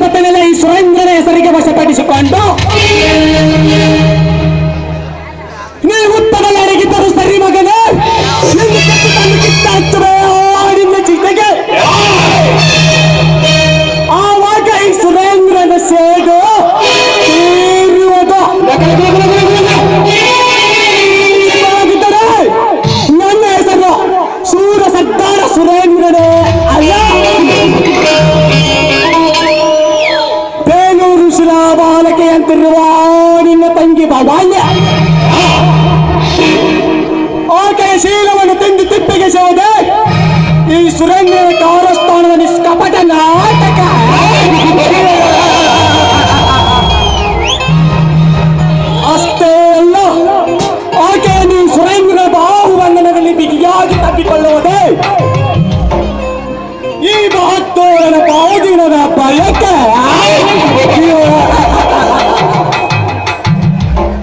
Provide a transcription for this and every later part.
ಸಂಪತ್ತನ್ನೆಲ್ಲ ಈ ಸುರೇಂದ್ರನ ಹೆಸರಿಗೆ ವಶಪಡಿಸಿಕೊಂಡು ನೀವು ಉತ್ತರದಲ್ಲಿ ಅಡಗಿದ್ದರು ಸರಿ ಮಗನೇ ಎಂದು ಕತ್ತು ತಂದು ಕಿತ್ತಾಡ್ತವೆ ನಿನ್ನ ಚಿತೆಗೆ ಆವಾಗ ಈ ಸುರೇಂದ್ರನ ಸೇಡು ತೀರುವುದು ಹಾಗಿದ್ದರೆ ನನ್ನ ಹೆಸರು ಸೂರ ಸರ್ದಾರ ಸುರೇಂದ್ರನೇ ಅಲ್ಲ ಬೇಲೂರು ಶಿಲಾಬಾಲಕೆಯಂತಿರುವ ನಿನ್ನ ತಂಗಿ ಭವಾನ್ಯ ಆಕೆಯ ಶೀಲವನ್ನು ತಿಂದು ತಿಪ್ಪಿಗೆ ಸೇದೆ ಈ ಸುರೇಂದ್ರನ ಕಾರಸ್ಥಾನದ ನಿಷ್ಕಪಟ ನಾಟಕ ಅಷ್ಟೇ ಅಲ್ಲ ಆಕೆಯನ್ನು ಈ ಸುರೇಂದ್ರನ ಬಾಹುಬಂಧನದಲ್ಲಿ ಬಿಗಿಯಾಗಿ ತಪ್ಪಿಕೊಳ್ಳುವುದೇ ಈ ಮಹತ್ತೋರನ ಬಹುದಿನದ ಬಯಕೆ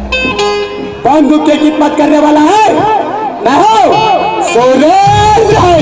बंदूक के कीमत करने वाला है मैं हूँ सुरेंद्र